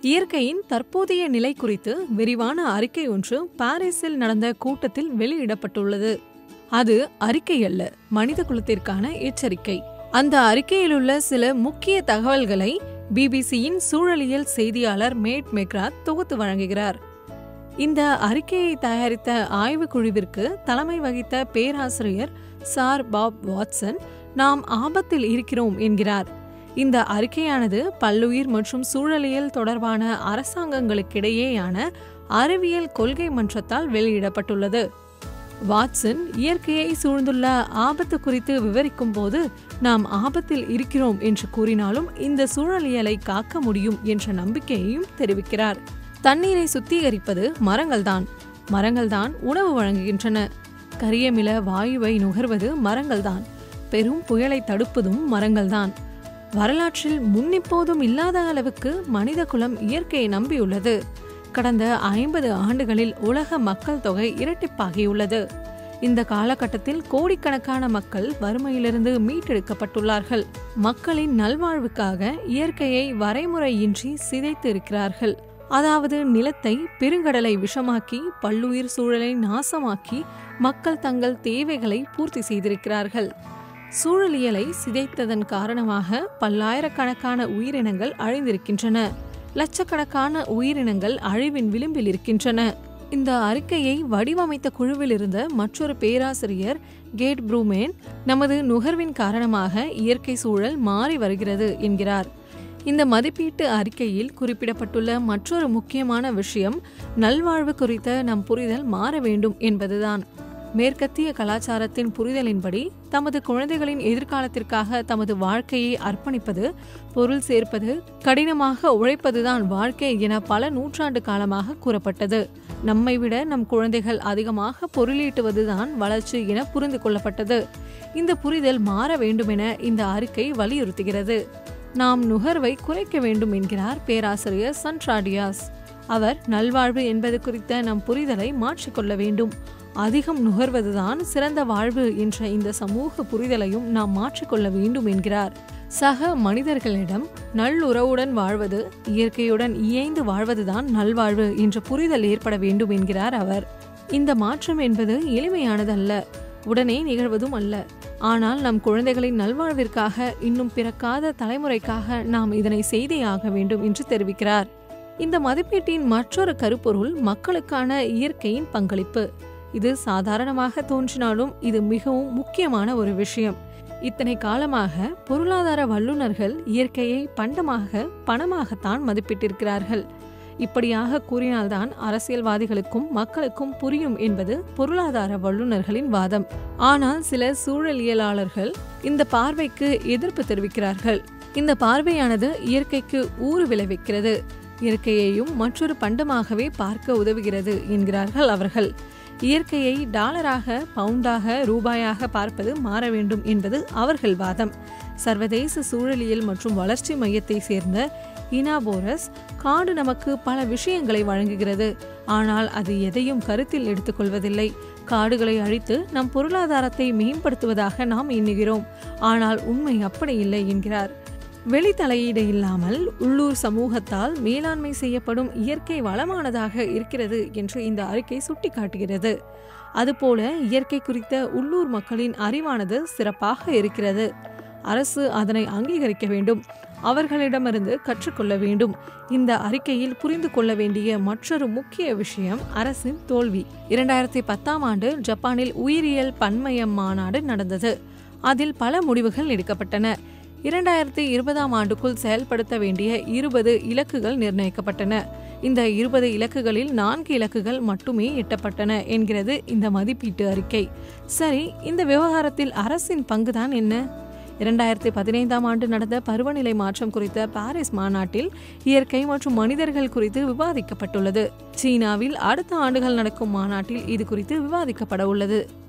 இயற்கையின் தற்போதைய நிலை குறித்து விரிவான அறிக்கை ஒன்று பாரிஸில் நடந்த கூட்டத்தில் வெளியிடப்பட்டுள்ளது அது அறிக்கை அல்ல மனித குலத்திற்கான எச்சரிக்கை அந்த அறிக்கையிலுள்ள சில முக்கிய தகவல்களை பிபிசியின் சூழலியல் செய்தியாளர் மேட் மெக்ராத் தொகுத்து வழங்குகிறார் இந்த அறிக்கையை தயாரித்த ஆய்வுக் குழுவிற்கு தலைமை வகித்த பேராசிரியர் சார் பாப் வாட்சன் நாம் ஆபத்தில் இருக்கிறோம் என்கிறார் இந்த அறிக்கையானது பல்லுயிர் மற்றும் சூழலியல் தொடர்பான அரசாங்கங்களுக்கிடையேயான அறிவியல் கொள்கை மன்றத்தால் வெளியிடப்பட்டுள்ளது வாட்சன் இயற்கையை சூழ்ந்துள்ள ஆபத்து குறித்து விவரிக்கும் போது நாம் ஆபத்தில் இருக்கிறோம் என்று கூறினாலும் இந்த சூழலியலை காக்க முடியும் என்ற நம்பிக்கையையும் தெரிவிக்கிறார் தண்ணீரை சுத்திகரிப்பது மரங்கள்தான் மரங்கள்தான் உணவு வழங்குகின்றன கரியமில வாயுவை நுகர்வது மரங்கள்தான் பெரும் புயலை தடுப்பதும் மரங்கள்தான் வரலாற்றில் முன்னிப்போதும் இல்லாத அளவுக்கு மனித குலம் இயற்கையை நம்பியுள்ளது கடந்த ஐம்பது ஆண்டுகளில் உலக மக்கள் தொகை இரட்டிப்பாகியுள்ளது இந்த காலகட்டத்தில் கோடிக்கணக்கான மக்கள் வறுமையிலிருந்து மீட்டெடுக்கப்பட்டுள்ளார்கள் மக்களின் நல்வாழ்வுக்காக இயற்கையை வரைமுறையின்றி சிதைத்து இருக்கிறார்கள் அதாவது நிலத்தை பெருங்கடலை விஷமாக்கி பல்லுயிர் சூழலை நாசமாக்கி மக்கள் தங்கள் தேவைகளை பூர்த்தி செய்திருக்கிறார்கள் சூழலியலை சிதைத்ததன் காரணமாக பல்லாயிரக்கணக்கான உயிரினங்கள் அழிந்திருக்கின்றன லட்சக்கணக்கான உயிரினங்கள் அழிவின் விளிம்பில் இருக்கின்றன இந்த அறிக்கையை வடிவமைத்த குழுவில் இருந்த மற்றொரு பேராசிரியர் கேட் ப்ரூமேன் நமது நுகர்வின் காரணமாக இயற்கை சூழல் மாறி வருகிறது என்கிறார் இந்த மதிப்பீட்டு அறிக்கையில் குறிப்பிடப்பட்டுள்ள மற்றொரு முக்கியமான விஷயம் நல்வாழ்வு குறித்த நம் புரிதல் மாற வேண்டும் என்பதுதான் மேற்கத்திய கலாச்சாரத்தின் புரிதலின்படி தமது குழந்தைகளின் எதிர்காலத்திற்காக தமது வாழ்க்கையை அர்ப்பணிப்பது பொருள் சேர்ப்பது கடினமாக உழைப்பதுதான் வாழ்க்கை என பல நூற்றாண்டு காலமாக கூறப்பட்டது நம்மை விட நம் குழந்தைகள் அதிகமாக பொருளீட்டுவதுதான் வளர்ச்சி என புரிந்து கொள்ளப்பட்டது இந்த புரிதல் மாற வேண்டுமென இந்த அறிக்கை வலியுறுத்துகிறது நாம் நுகர்வை குறைக்க வேண்டும் என்கிறார் பேராசிரியர் சன்ட்ராடியாஸ் அவர் நல்வாழ்வு என்பது குறித்த நம் புரிதலை மாற்றிக்கொள்ள வேண்டும் அதிகம் நுகர்வதுதான் சிறந்த வாழ்வு என்ற இந்த சமூக புரிதலையும் நாம் மாற்றிக்கொள்ள வேண்டும் என்கிறார் சக மனிதர்களிடம் நல்லுறவுடன் வாழ்வது இயற்கையுடன் இயைந்து வாழ்வதுதான் நல்வாழ்வு என்ற புரிதல் ஏற்பட வேண்டும் என்கிறார் அவர் இந்த மாற்றம் என்பது எளிமையானதல்ல உடனே நிகழ்வதும் அல்ல ஆனால் நம் குழந்தைகளின் நல்வாழ்விற்காக இன்னும் பிறக்காத தலைமுறைக்காக நாம் இதனை செய்தே ஆக வேண்டும் என்று தெரிவிக்கிறார் இந்த மதிப்பீட்டின் மற்றொரு கருப்பொருள் மக்களுக்கான இயற்கையின் பங்களிப்பு இது சாதாரணமாக தோன்றினாலும் இது மிகவும் முக்கியமான ஒரு விஷயம் இத்தனை காலமாக பொருளாதார வல்லுநர்கள் இயற்கையை பண்டமாக பணமாகத்தான் மதிப்பிட்டிருக்கிறார்கள் இப்படியாக கூறினால்தான் அரசியல்வாதிகளுக்கும் மக்களுக்கும் புரியும் என்பது பொருளாதார வல்லுநர்களின் வாதம் ஆனால் சில சூழலியலாளர்கள் இந்த பார்வைக்கு எதிர்ப்பு தெரிவிக்கிறார்கள் இந்த பார்வையானது இயற்கைக்கு ஊறு விளைவிக்கிறது இயற்கையையும் மற்றொரு பண்டமாகவே பார்க்க உதவுகிறது என்கிறார்கள் அவர்கள் இயற்கையை டாலராக பவுண்டாக ரூபாயாக பார்ப்பது மாற வேண்டும் என்பது அவர்கள் வாதம் சர்வதேச சூழலியல் மற்றும் வளர்ச்சி மையத்தை சேர்ந்த இனாபோரஸ் காடு நமக்கு பல விஷயங்களை வழங்குகிறது ஆனால் அது எதையும் கருத்தில் எடுத்துக்கொள்வதில்லை காடுகளை அழித்து நம் பொருளாதாரத்தை மேம்படுத்துவதாக நாம் எண்ணுகிறோம் ஆனால் உண்மை அப்படி இல்லை என்கிறார் வெளித்தலையீடு இல்லாமல் உள்ளூர் சமூகத்தால் மேலாண்மை செய்யப்படும் இயற்கை வளமானதாக இருக்கிறது என்று இந்த அறிக்கை சுட்டிக்காட்டுகிறது அதுபோல இயற்கை குறித்த உள்ளூர் மக்களின் அறிவானது சிறப்பாக இருக்கிறது அரசு அதனை அங்கீகரிக்க வேண்டும் அவர்களிடமிருந்து கற்றுக்கொள்ள வேண்டும் இந்த அறிக்கையில் புரிந்து கொள்ள வேண்டிய மற்றொரு முக்கிய விஷயம் அரசின் தோல்வி இரண்டாயிரத்தி பத்தாம் ஆண்டு ஜப்பானில் உயிரியல் பன்மயம் மாநாடு நடந்தது அதில் பல முடிவுகள் எடுக்கப்பட்டன இரண்டாயிரத்தி இருபதாம் ஆண்டுக்குள் செயல்படுத்த வேண்டிய இருபது இலக்குகள் நிர்ணயிக்கப்பட்டன இந்த இருபது இலக்குகளில் நான்கு இலக்குகள் மட்டுமே எட்டப்பட்டன என்கிறது இந்த மதிப்பீட்டு அறிக்கை சரி இந்த விவகாரத்தில் அரசின் பங்குதான் என்ன இரண்டாயிரத்தி பதினைந்தாம் ஆண்டு நடந்த பருவநிலை மாற்றம் குறித்த பாரிஸ் மாநாட்டில் இயற்கை மற்றும் மனிதர்கள் குறித்து விவாதிக்கப்பட்டுள்ளது சீனாவில் அடுத்த ஆண்டுகள் நடக்கும் மாநாட்டில் இது குறித்து விவாதிக்கப்பட உள்ளது